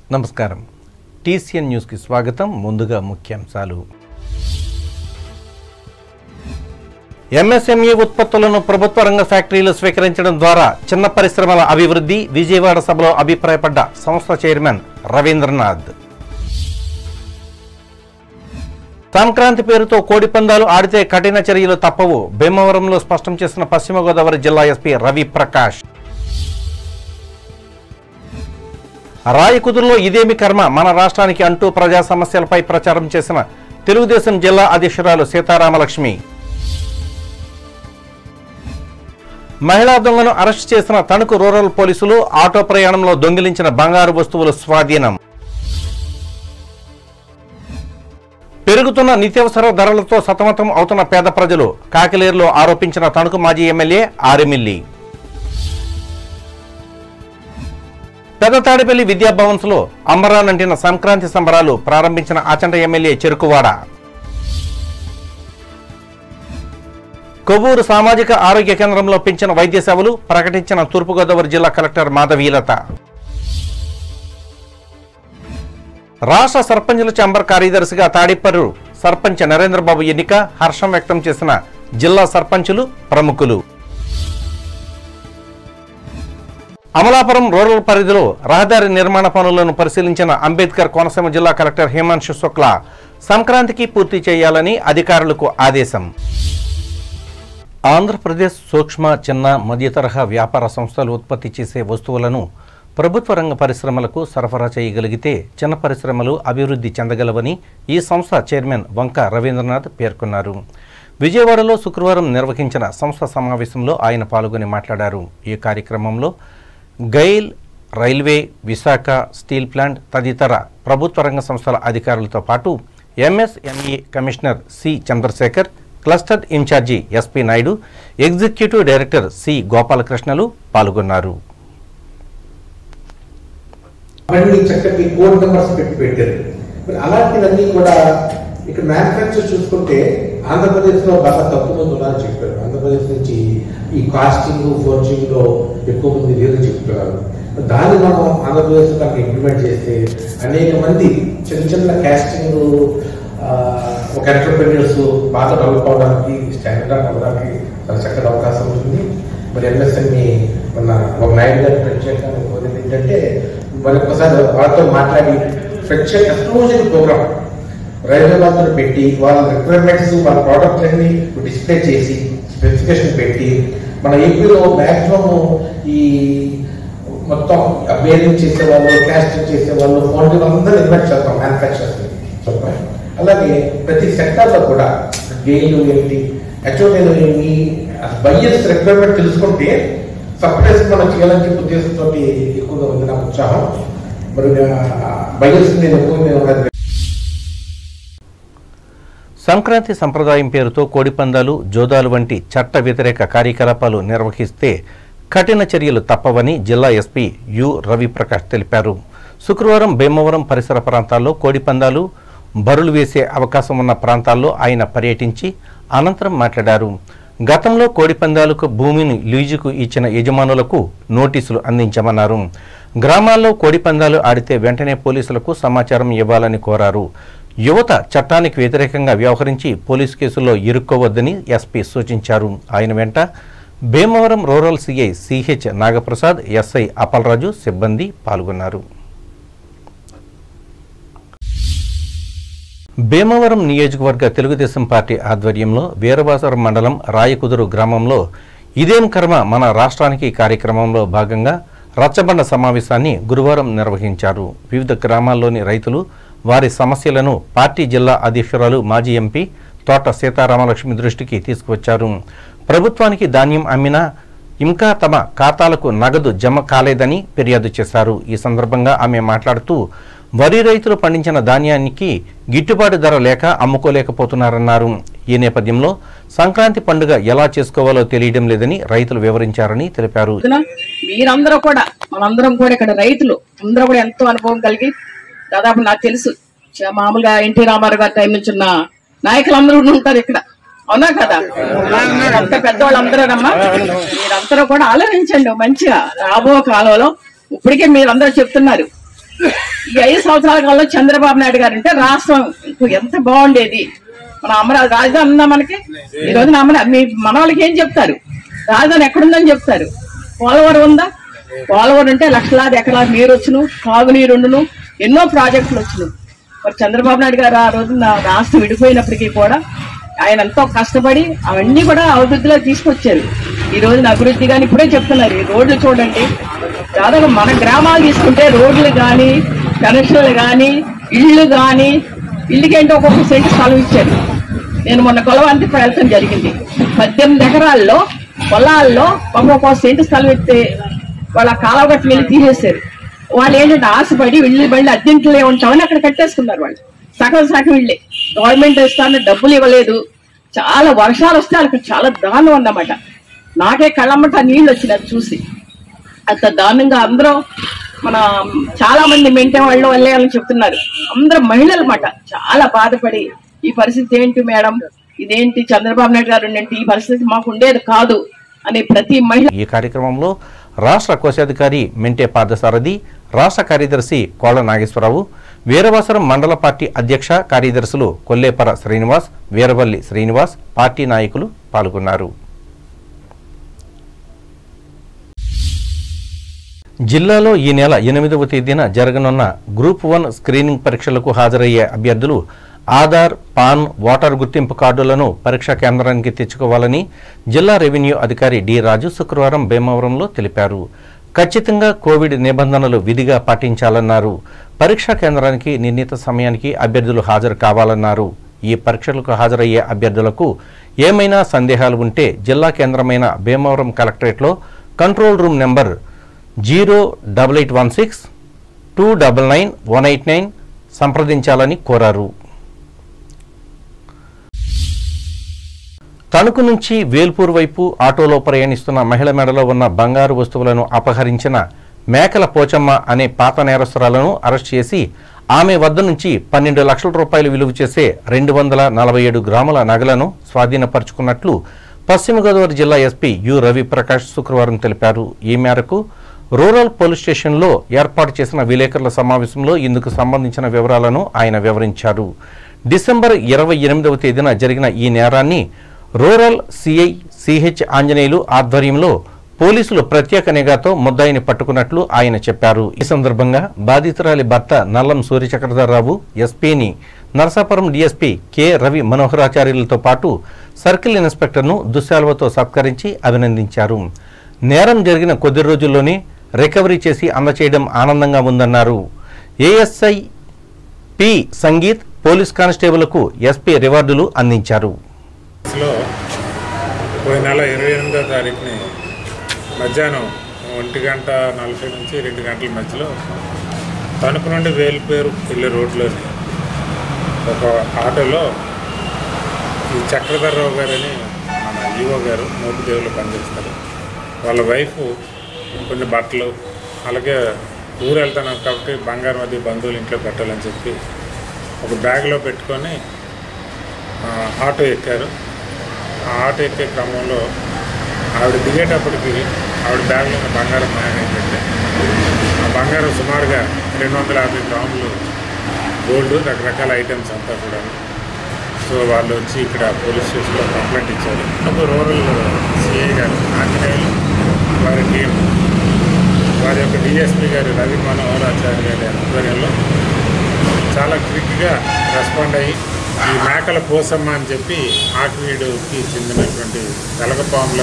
నమస్కారం టీసీఎన్ న్యూస్కి స్వాగతం ముందుగా ముఖ్యాంశాలు ఎంఎస్ఎంఈ ఉత్పత్తులను ప్రభుత్వ రంగ ఫ్యాక్టరీలు స్వీకరించడం ద్వారా చిన్న పరిశ్రమల అభివృద్ధి విజయవాడ సభలో అభిప్రాయపడ్డ సంస్థ చైర్మన్ రవీంద్రనాథ్ సంక్రాంతి పేరుతో కోడి పందాలు ఆడితే కఠిన చర్యలు తప్పవు భీమవరంలో స్పష్టం చేసిన పశ్చిమ గోదావరి జిల్లా ఎస్పీ రవి ప్రకాష్ రాయకుదురులో ఇదేమి కర్మ మన రాష్ట్రానికి అంటూ ప్రజా సమస్యలపై ప్రచారం చేసిన తెలుగుదేశం జిల్లా అధ్యక్షురాలు సీతారామలక్ష్మి మహిళా దొంగను అరెస్ట్ చేసిన తణుకు రూరల్ పోలీసులు ఆటో ప్రయాణంలో దొంగిలించిన బంగారు వస్తువులు స్వాధీనం పెరుగుతున్న నిత్యావసర ధరలతో సతమతం అవుతున్న పేద ప్రజలు కాకిలేరులో ఆరోపించిన తణుకు మాజీ ఎమ్మెల్యే ఆరెమిల్లి పెద్ద తాడిపల్లి విద్యాభవన్స్లో అంబరానంటిన సంక్రాంతి సంబరాలు ప్రారంభించిన ఆచంట ఎమ్మెల్యే చెరుకువాడ కొవ్వూరు సామాజిక ఆరోగ్య కేంద్రంలో పెంచిన వైద్య సేవలు ప్రకటించిన తూర్పుగోదావరి జిల్లా కలెక్టర్ మాధవీలత రాష్ట్ర సర్పంచుల ఛాంబర్ కార్యదర్శిగా తాడిపర్రు సర్పంచ్ నరేంద్రబాబు ఎన్నిక హర్షం వ్యక్తం చేసిన జిల్లా సర్పంచులు ప్రముఖులు అమలాపురం రూరల్ పరిధిలో రహదారి నిర్మాణ పనులను పరిశీలించిన అంబేద్కర్ కోనసీమ జిల్లా కలెక్టర్ హేమాంశు శుక్లా సంక్రాంతికి పూర్తి చేయాలని అధికారులకు ఆదేశం ఆంధ్రప్రదేశ్ సూక్ష్మ చిన్న మధ్య తరహా వ్యాపార సంస్థలు ఉత్పత్తి చేసే వస్తువులను ప్రభుత్వ రంగ పరిశ్రమలకు సరఫరా చేయగలిగితే చిన్న పరిశ్రమలు అభివృద్ధి చెందగలవని ఈ సంస్థ చైర్మన్ వంక రవీంద్రనాథ్ పేర్కొన్నారు విజయవాడలో శుక్రవారం నిర్వహించిన సంస్థ సమావేశంలో ఆయన పాల్గొని మాట్లాడారు ఈ కార్యక్రమంలో GAIL railway Visakha steel plant తదితర ప్రభుత్వ రంగ సంస్థల అధికారులతో పాటు MSME commissioner C Chandrasekhar cluster incharge SP Naidu executive director C గోపాలకృష్ణలు పాల్గొన్నారు మళ్ళీ చక్కటి కోడ్ నెంబర్స్ పెట్టి పెట్టారు మరి అలాంటివన్నీ కూడా ఇక్కడ మ్యానుఫ్యాక్చర్ చూసుకుంటే ఆంధ్రప్రదేశ్లో బాగా తక్కువ మంది ఉన్నారని చెప్పారు ఆంధ్రప్రదేశ్ నుంచి ఈ కాస్టింగ్ ఫోర్చింగ్ లో ఎక్కువ మంది లేదని చెప్తున్నారు దాన్ని మనం ఆంధ్రప్రదేశ్ కనుక ఇంప్లిమెంట్ చేస్తే అనేక మంది చిన్న చిన్న కాస్టింగ్ ఒక ఎంటర్ప్రెన్యూర్స్ బాగా డెవలప్ అవడానికి స్టాండర్డ్ అవ్వడానికి చాలా చక్కటి అవకాశం ఉంటుంది మరి ఎంఎస్ఎంఈ మన ఒక నాయుడు గారి ప్రత్యేకంగా కోరింది ఏంటంటే మరి ఒకసారి వాళ్ళతో మాట్లాడి ప్రత్యేక ఎక్స్ప్లోజన్ ప్రోగ్రామ్ రైల్వే వాళ్ళతో పెట్టి వాళ్ళ రిక్వైర్మెంట్స్ వాళ్ళ ప్రోడక్ట్ అన్ని డిస్ప్లే చేసి స్పెసిఫికేషన్ పెట్టి మన ఏపీలో మాక్సిమం ఈ మొత్తం బేరింగ్ చేసే వాళ్ళు క్యాస్టింగ్ చేసే వాళ్ళు ఫోన్ అందరూ ఇన్వెస్ట్ చేస్తాం మ్యానుఫ్యాక్చర్స్ చెప్పాం అలాగే ప్రతి సెక్టార్లో కూడా గేలు ఏంటి యాక్చువల్ నేను ఈ బయ్యర్స్ రిక్వైర్మెంట్ తెలుసుకుంటే సప్లైస్ మనం చేయాలని చెప్పి ఉద్దేశంతో ఎక్కువగా ఉంది నాకు ఉత్సాహం మరి బయ్యర్స్ నేను ఎక్కువ నేను సంక్రాంతి సంప్రదాయం పేరుతో కోడిపందాలు జోదాలు వంటి చట్ట వ్యతిరేక కార్యకలాపాలు నిర్వహిస్తే కఠిన చర్యలు తప్పవని జిల్లా ఎస్పీ యు రవిప్రకాష్ తెలిపారు శుక్రవారం భీమవరం పరిసర ప్రాంతాల్లో కోడిపందాలు బరులు వేసే అవకాశం ఉన్న ప్రాంతాల్లో ఆయన పర్యటించి అనంతరం మాట్లాడారు గతంలో కోడిపందాలకు భూమిని లీజుకు ఇచ్చిన యజమానులకు నోటీసులు అందించమన్నారు గ్రామాల్లో కోడిపందాలు ఆడితే వెంటనే పోలీసులకు సమాచారం ఇవ్వాలని కోరారు యువత చట్టానికి వ్యతిరేకంగా వ్యవహరించి పోలీసు కేసుల్లో ఇరుక్కోవద్దని ఎస్పీ సూచించారు ఆయన వెంట Bhimavaram rural CI CH Nagaprasad SI Appalaraju సిబ్బంది పాల్గొన్నారు భీమవరం నియోజకవర్గ తెలుగుదేశం పార్టీ ఆధ్వర్యంలో వీరవాసరం మండలం రాయకుదురు గ్రామంలో ఇదేం కర్మ మన రాష్ట్రానికి కార్యక్రమంలో భాగంగా రచ్చబండ సమావేశాన్ని గురువారం నిర్వహించారు వివిధ గ్రామాల్లోని రైతులు వారి సమస్యలను పార్టీ జిల్లా అధ్యక్షురాలు మాజీ ఎంపీ తోట సీతారామలక్ష్మి దృష్టికి తీసుకువచ్చారు ప్రభుత్వానికి ధాన్యం అమ్మినా ఇంకా తమ ఖాతాలకు నగదు జమ కాలేదని ఫిర్యాదు చేశారు ఈ సందర్భంగా ఆమె మాట్లాడుతూ వరి రైతులు పండించిన ధాన్యానికి గిట్టుబాటు ధర లేక అమ్ముకోలేకపోతున్నారన్నారు ఈ నేపథ్యంలో సంక్రాంతి పండుగ ఎలా చేసుకోవాలో తెలియడం లేదని రైతులు వివరించారని తెలిపారు రోజున మీరందరూ కూడా మనందరం కూడా ఇక్కడ రైతులు అందరూ కూడా ఎంతో అనుభవం కలిగి దాదాపు నాకు తెలుసు చ- మామూలుగా ఎన్టీ రామారావు గారి టైం నుంచి ఉన్న నాయకులందరూ ఉంటారు ఇక్కడ అవునా కదా అంత పెద్దవాళ్ళందరూ రమ్మా మీరందరూ కూడా ఆలోచించండి మంచిగా రాబో కాలంలో ఇప్పటికే మీరందరూ చెప్తున్నారు ఈ ఐదు సంవత్సరాల కాలంలో చంద్రబాబు నాయుడు గారు అంటే రాష్ట్రం ఇంకో ఎంత బాగుండేది మన అమరావతి రాజధాని ఉందా మనకి ఈ రోజున అమరా మీ మన వాళ్ళకి ఏం చెప్తారు రాజధాని ఎక్కడుందని చెప్తారు పోలవరం ఉందా పోలవరం అంటే లక్షలాది ఎకరాల నీరు వచ్చును తాగునీరు ఉండును ఎన్నో ప్రాజెక్టులు వచ్చును మరి చంద్రబాబు నాయుడు గారు ఆ రోజున రాష్ట్రం విడిపోయినప్పటికీ కూడా ఆయన ఎంతో కష్టపడి అవన్నీ కూడా అభివృద్ధిలో తీసుకొచ్చారు ఈ రోజున అభివృద్ధి కానీ ఇప్పుడే చెప్తున్నారు ఈ రోడ్లు చూడండి దాదాపు మన గ్రామాలు తీసుకుంటే రోడ్లు కానీ కనెక్షన్లు కానీ ఇళ్ళు కానీ ఇల్లుకేంటో ఒక్కొక్క సెంటు స్థలం ఇచ్చారు నేను మొన్న కొలవంతి వెళ్తాం జరిగింది పద్దెనిమిది ఎకరాల్లో పొలాల్లో ఒక్కొక్క సెంటు స్థలం ఇస్తే వాళ్ళ కాలవగట్టు వెళ్ళి తీసేశారు వాళ్ళు ఏంటంటే ఆశపడి ఇల్లు బళ్ళు అద్దెంట్లో ఉంటామని అక్కడ కట్టేసుకున్నారు వాళ్ళు సగం సగం ఇళ్ళే గవర్నమెంట్ ఇస్తాను డబ్బులు ఇవ్వలేదు చాలా వర్షాలు వస్తే వాళ్ళకి చాలా దారుణం అన్నమాట నాకే కళ్ళమ్మట నీళ్ళు వచ్చినాయి అది చూసి అంత దారుణంగా అందరూ మన చాలా మంది మెంటే వాళ్ళు వెళ్ళాలని చెప్తున్నారు అందరూ మహిళలు అన్నమాట చాలా బాధపడి ఈ పరిస్థితి ఏంటి మేడం ఇదేంటి చంద్రబాబు నాయుడు గారు ఏంటి ఈ పరిస్థితి మాకు ఉండేది కాదు అనే ప్రతి మహిళ ఈ కార్యక్రమంలో రాష్ట్ర కోశాధికారి మెంటే పార్థసారథి రాష్ట్ర కార్యదర్శి కోళ్ల నాగేశ్వరరావు వీరవాసరం మండల పార్టీ అధ్యక్ష కార్యదర్శులు కొల్లేపర శ్రీనివాస్ వీరవల్లి శ్రీనివాస్ పార్టీ నాయకులు పాల్గొన్నారు జిల్లాలో ఈ నెల ఎనిమిదవ తేదీన జరగనున్న గ్రూప్ వన్ స్క్రీనింగ్ పరీక్షలకు హాజరయ్యే అభ్యర్థులు ఆధార్ పాన్ ఓటర్ గుర్తింపు కార్డులను పరీక్షా కేంద్రానికి తెచ్చుకోవాలని జిల్లా రెవెన్యూ అధికారి డి రాజు శుక్రవారం భీమవరంలో తెలిపారు ఖచ్చితంగా కోవిడ్ నిబంధనలు విధిగా పాటించాలన్నారు పరీక్షా కేంద్రానికి నిర్ణీత సమయానికి అభ్యర్థులు హాజరు కావాలన్నారు ఈ పరీక్షలకు హాజరయ్యే అభ్యర్థులకు ఏమైనా సందేహాలు ఉంటే జిల్లా కేంద్రమైన భీమవరం కలెక్టరేట్లో control room number zero double eight one six two double nine one eight nine సంప్రదించాలని కోరారు తణుకు నుంచి వేల్పూర్ వైపు ఆటోలో ప్రయాణిస్తున్న మహిళ మెడలో ఉన్న బంగారు వస్తువులను అపహరించిన మేకల పోచమ్మ అనే పాత నేరస్తురాలను అరెస్ట్ చేసి ఆమె వద్ద నుంచి పన్నెండు లక్షల రూపాయలు విలువ చేసే రెండు వందల నలభై ఏడు గ్రాముల నగలను స్వాధీనపరుచుకున్నట్లు పశ్చిమ గోదావరి జిల్లా ఎస్పీ యు రవిప్రకాష్ శుక్రవారం తెలిపారు ఈ మేరకు రూరల్ పోలీస్ స్టేషన్లో ఏర్పాటు చేసిన విలేకరుల సమావేశంలో ఇందుకు సంబంధించిన వివరాలను ఆయన వివరించారు డిసెంబర్ ఇరవై ఎనిమిదవ తేదీన జరిగిన ఈ నేరాన్ని రూరల్ సిఐ సిహెచ్ ఆంజనేయులు ఆధ్వర్యంలో పోలీసులు ప్రత్యేక నిఘాతో ముద్దాయిని పట్టుకున్నట్లు ఆయన చెప్పారు ఈ సందర్భంగా బాధితురాలి భర్త నల్లం సూర్యచక్రధరరావు ఎస్పీని నరసాపురం డీఎస్పీ కె రవి మనోహరాచార్యులతో పాటు సర్కిల్ ఇన్స్పెక్టర్ను దుశ్శాలువతో సత్కరించి అభినందించారు నేరం జరిగిన కొద్ది రోజుల్లోనే రికవరీ చేసి అందచేయడం ఆనందంగా ఉందన్నారు ఏఎస్ఐ పి సంగీత్ పోలీస్ కానిస్టేబుల్కు ఎస్పీ రివార్డులు అందించారు లో పోయిన నెల ఇరవై ఎనిమిదో తారీఖుని మధ్యాహ్నం ఒంటి గంట నలభై నుంచి రెండు గంటల మధ్యలో తణుకు నుండి వేలుపేరు వెళ్ళే రోడ్లోని ఒక ఆటోలో ఈ చక్రధర్రావు గారని మన ఈవో గారు మోపిదేవులు పనిచేస్తారు వాళ్ళ వైఫ్ కొన్ని బట్టలు అలాగే ఊరు వెళ్తున్నాం కాబట్టి బంగారం అది బంధువులు ఇంట్లో పెట్టాలని చెప్పి ఒక బ్యాగ్లో పెట్టుకొని ఆ, ఆటో ఎక్కారు ఆ ఆటో ఎక్కే క్రమంలో ఆవిడ దిగేటప్పటికి ఆవిడ బ్యాగ్లో ఉన్న బంగారం మాయమైందంటే ఆ బంగారం సుమారుగా రెండు వందల యాభై గ్రాములు గోల్డ్ రకరకాల ఐటమ్స్ అంతా కూడా సో వాళ్ళు వచ్చి ఇక్కడ పోలీస్ స్టేషన్లో కంప్లైంట్ ఇచ్చారు అప్పుడు రూరల్ సిఐ గారు ఆంజనేయులు వారి టీం వారి యొక్క డిఎస్పీ గారు రవి మనోహరాచార్య గారి ఆధ్వర్యంలో చాలా క్విక్గా రెస్పాండ్ అయ్యి ఈ మేకల పోసమ్మ అని చెప్పి ఆకివీడుకి చెందినటువంటి తెలగపాముల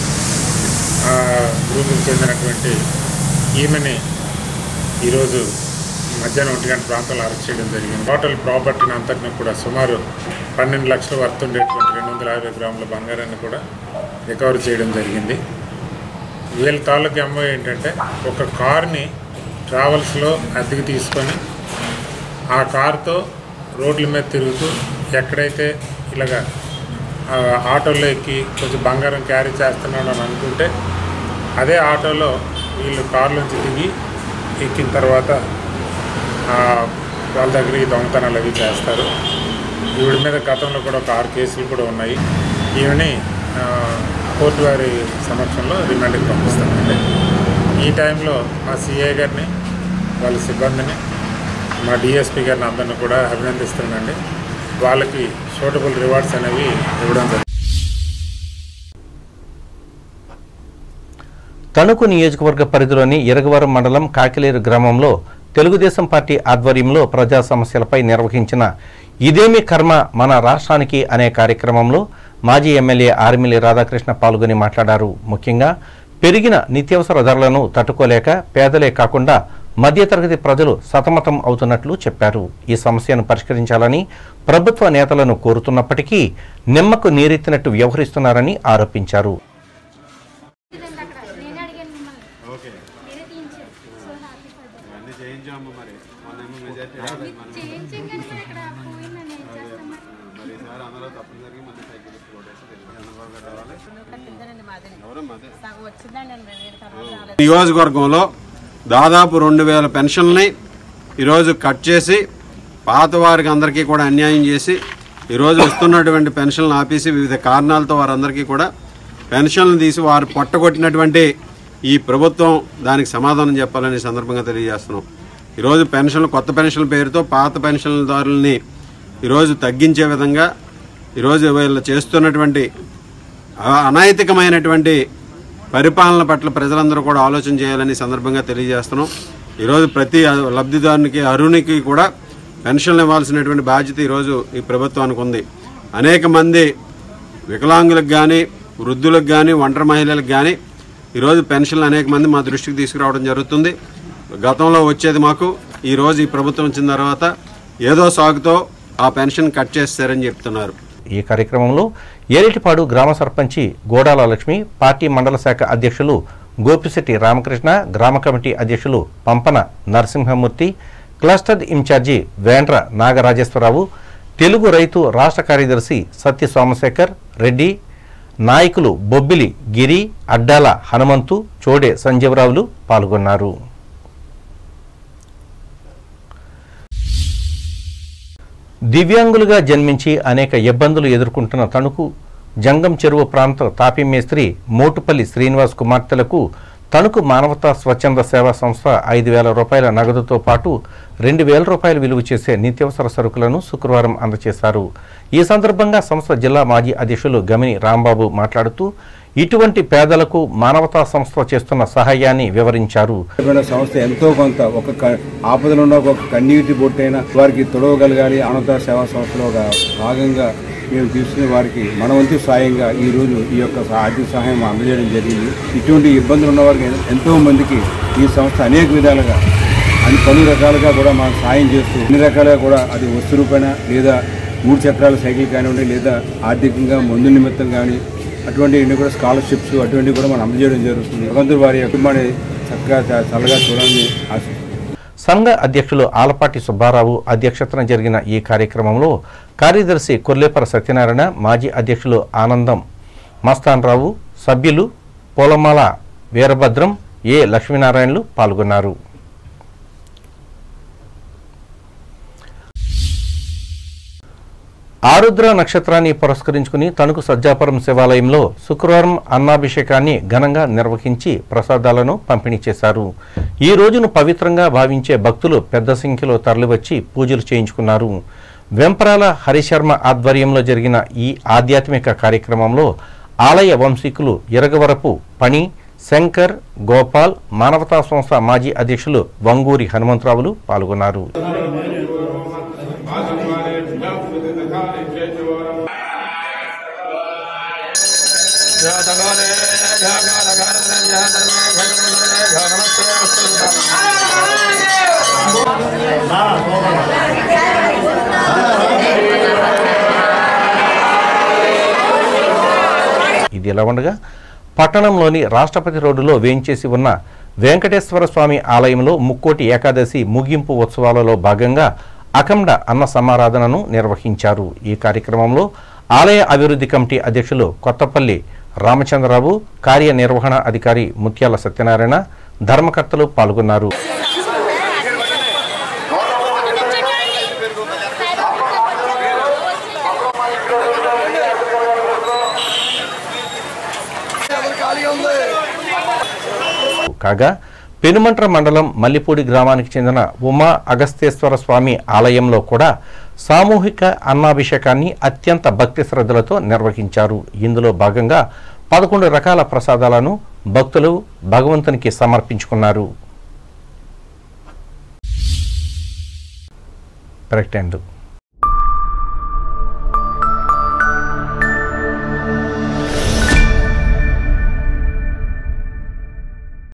ఆ, గ్రూపుకి చెందినటువంటి ఈమెని ఈరోజు మధ్యాహ్నం ఒంటి గంట ప్రాంతంలో అరెస్ట్ చేయడం జరిగింది టోటల్ ప్రాపర్టీని అంతటిని కూడా సుమారు పన్నెండు లక్షల వర్త్ ఉండేటువంటి రెండు వందల యాభై గ్రాముల బంగారాన్ని కూడా రికవర్ చేయడం జరిగింది వీళ్ళ తాలూకు అమ్మ ఏంటంటే ఒక కార్ని ట్రావెల్స్లో అద్దెకి తీసుకొని ఆ కారుతో రోడ్ల మీద తిరుగుతూ ఎక్కడైతే ఇలాగా ఆ, ఆటోలో ఎక్కి కొంచెం బంగారం క్యారీ చేస్తున్నాడు అని అనుకుంటే అదే ఆటోలో వీళ్ళు కారులోంచి దిగి ఎక్కిన తర్వాత ఆ, వాళ్ళ దగ్గర ఈ దొంగతనాలు అవి చేస్తారు ఈవిడ మీద గతంలో కూడా ఒక ఆరు కేసులు కూడా ఉన్నాయి ఈవిని ఆ, కోర్టు వారి సమక్షంలో రిమాండ్కి పంపిస్తామండి ఈ టైంలో మా సిఐ గారిని వాళ్ళ సిబ్బందిని మా డిఎస్పీ గారిని అందరిని కూడా అభినందిస్తున్నానండి వాళ్ళకి సూటబుల్ రివార్డ్స్ అనేవి ఇవ్వడం జరిగింది తణుకు నియోజకవర్గ పరిధిలోని ఇరగవరం మండలం కాకిలేరు గ్రామంలో తెలుగుదేశం పార్టీ ఆధ్వర్యంలో ప్రజా సమస్యలపై నిర్వహించిన ఇదేమి కర్మ మన రాష్ట్రానికి అనే కార్యక్రమంలో మాజీ ఎమ్మెల్యే ఆర్మిలి రాధాకృష్ణ పాల్గొని మాట్లాడారు ముఖ్యంగా పెరిగిన నిత్యావసర ధరలను తట్టుకోలేక పేదలే కాకుండా మధ్యతరగతి ప్రజలు సతమతం అవుతున్నట్లు చెప్పారు ఈ సమస్యను పరిష్కరించాలని ప్రభుత్వ నేతలను కోరుతున్నప్పటికీ నిమ్మకు నీరెత్తినట్టు వ్యవహరిస్తున్నారని ఆరోపించారు ఇదండి అక్కడ నేనే అడిగాను మిమ్మల్ని మీరే తీయించారు సో హ్యాపీ ఫర్ దట్ చేయించాము మరి మొన్నేమో మెజార్టీ రాలేదు మనం చేయించింగ్ అంటే ఇక్కడ పోయిందని ఏం చేస్తాం మరి? మరి ఈసారి అందరూ తప్పనిసరిగా మళ్ళీ సైకిల్ ఇచ్చి ఓటేసి చంద్రబాబు గారు రావాలి ఎవరో మాదే సగం వచ్చిందండి నేను తర్వాత రాలేదు నియోజకవర్గంలో దాదాపు రెండు వేల పెన్షన్ని ఈరోజు కట్ చేసి పాత వారికి అందరికీ కూడా అన్యాయం చేసి ఈరోజు వస్తున్నటువంటి పెన్షన్లు ఆపేసి వివిధ కారణాలతో వారందరికీ కూడా పెన్షన్లు తీసి వారు పొట్టగొట్టినటువంటి ఈ ప్రభుత్వం దానికి సమాధానం చెప్పాలని ఈ సందర్భంగా తెలియజేస్తున్నాం ఈరోజు పెన్షన్లు కొత్త పెన్షన్ల పేరుతో పాత పెన్షన్దారులని ఈరోజు తగ్గించే విధంగా ఈరోజు వీళ్ళు చేస్తున్నటువంటి అ- అనైతికమైనటువంటి పరిపాలన పట్ల ప్రజలందరూ కూడా ఆలోచన చేయాలని ఈ సందర్భంగా తెలియజేస్తున్నాం ఈరోజు ప్రతి అ- లబ్ధిదారునికి అరునికి కూడా పెన్షన్లు ఇవ్వాల్సినటువంటి బాధ్యత ఈరోజు ఈ ప్రభుత్వానికి ఉంది అనేక మంది వికలాంగులకు కానీ వృద్ధులకు కానీ ఒంటరి మహిళలకు కానీ ఈరోజు పెన్షన్లు అనేక మంది మా దృష్టికి తీసుకురావడం జరుగుతుంది గతంలో వచ్చేది మాకు ఈరోజు ఈ ప్రభుత్వం వచ్చిన తర్వాత ఏదో సాగుతో ఆ పెన్షన్ కట్ చేస్తారని చెప్తున్నారు ఈ కార్యక్రమంలో ఏలిటిపాడు గ్రామ సర్పంచి గోడాల లక్ష్మి పార్టీ మండల శాఖ అధ్యక్షులు గోపిశెట్టి రామకృష్ణ గ్రామ కమిటీ అధ్యక్షులు పంపన నరసింహమూర్తి క్లస్టర్ ఇన్ఛార్జి వేండ్ర నాగరాజేశ్వరరావు తెలుగు రైతు రాష్ట్ర కార్యదర్శి సత్య సోమశేఖర్ రెడ్డి నాయకులు బొబ్బిలి గిరి అడ్డాల హనుమంతు చోడే సంజీవరావులు పాల్గొన్నారు దివ్యాంగులుగా జన్మించి అనేక ఇబ్బందులు ఎదుర్కొంటున్న తణుకు జంగం చెరువు ప్రాంత తాపీ మేస్త్రి మోటుపల్లి శ్రీనివాస్ కుమార్తెలకు తణుకు మానవతా స్వచ్ఛంద సేవా సంస్థ ఐదు వేల రూపాయల నగదుతో పాటు రెండు వేల రూపాయలు విలువ చేసే నిత్యావసర సరుకులను శుక్రవారం అందజేశారు ఈ సందర్భంగా సంస్థ జిల్లా మాజీ అధ్యక్షులు గమిని రాంబాబు మాట్లాడుతూ ఇటువంటి పేదలకు మానవతా సంస్థ చేస్తున్న సహాయాన్ని వివరించారు మన సంస్థ ఎంతో కొంత ఒక క- ఆపదలో ఉన్న ఒక కన్నీటి బొట్టైనా వారికి తొడవగలగాలి అనంత సేవా సంస్థలో ఒక భాగంగా మేము తీసుకునే వారికి మన వంతు సాయంగా ఈ రోజు ఈ యొక్క సా- ఆర్థిక సహాయం అందజేయడం జరిగింది ఇటువంటి ఇబ్బందులు ఉన్న వారికి ఎన్- ఎంతో మందికి ఈ సంస్థ అనేక విధాలుగా అన్ని పలు రకాలుగా కూడా మనం సాయం చేస్తూ అన్ని రకాలుగా కూడా అది వస్తు రూపేణ లేదా మూడు చక్రాల సైకిల్ కానివ్వండి లేదా ఆర్థికంగా మందు నిమిత్తం కానీ అటువంటి కూడా స్కాలర్షిప్స్ అటువంటివి కూడా మనం అందజేయడం జరుగుతుంది భగవంతుడు వారి యొక్క కుటుంబాన్ని చక్కగా చ- చల్లగా చూడాలని ఆశిస్తున్నాను సంఘ అధ్యక్షులు ఆలపాటి సుబ్బారావు అధ్యక్షతన జరిగిన ఈ కార్యక్రమంలో కార్యదర్శి కొల్లేపర సత్యనారాయణ మాజీ అధ్యక్షులు ఆనందం మస్తాన్రావు సభ్యులు పోలమాల వీరభద్రం ఏ లక్ష్మీనారాయణలు పాల్గొన్నారు ఆరుద్ర నక్షత్రాన్ని పురస్కరించుకుని తణుకు సజ్జాపురం శివాలయంలో శుక్రవారం అన్నాభిషేకాన్ని ఘనంగా నిర్వహించి ప్రసాదాలను పంపిణీ చేశారు ఈ రోజును పవిత్రంగా భావించే భక్తులు పెద్ద సంఖ్యలో తరలివచ్చి పూజలు చేయించుకున్నారు వెంపరాల హరిశర్మ ఆధ్వర్యంలో జరిగిన ఈ ఆధ్యాత్మిక కార్యక్రమంలో ఆలయ వంశీకులు ఇరగవరపు పణి శంకర్ గోపాల్ మానవతా సంస్థ మాజీ అధ్యక్షులు వంగూరి హనుమంతరావులు పాల్గొన్నారు ఇది ఎలా ఉండగా పట్టణంలోని రాష్ట్రపతి రోడ్డులో వేయించేసి ఉన్న వెంకటేశ్వర స్వామి ఆలయంలో ముక్కోటి ఏకాదశి ముగింపు ఉత్సవాలలో భాగంగా అఖండ అన్న సమారాధనను నిర్వహించారు ఈ కార్యక్రమంలో ఆలయ అభివృద్ధి కమిటీ అధ్యక్షులు కొత్తపల్లి రామచంద్రరావు కార్యనిర్వహణ అధికారి ముత్యాల సత్యనారాయణ ధర్మకర్తలు పాల్గొన్నారు కాగా పెనుమంట్ర మండలం మల్లిపూడి గ్రామానికి చెందిన ఉమా అగస్తేశ్వర స్వామి ఆలయంలో కూడా సామూహిక అన్నాభిషేకాన్ని అత్యంత భక్తి శ్రద్ధలతో నిర్వహించారు ఇందులో భాగంగా పదకొండు రకాల ప్రసాదాలను భక్తులు భగవంతునికి సమర్పించుకున్నారు ప్రకటనలు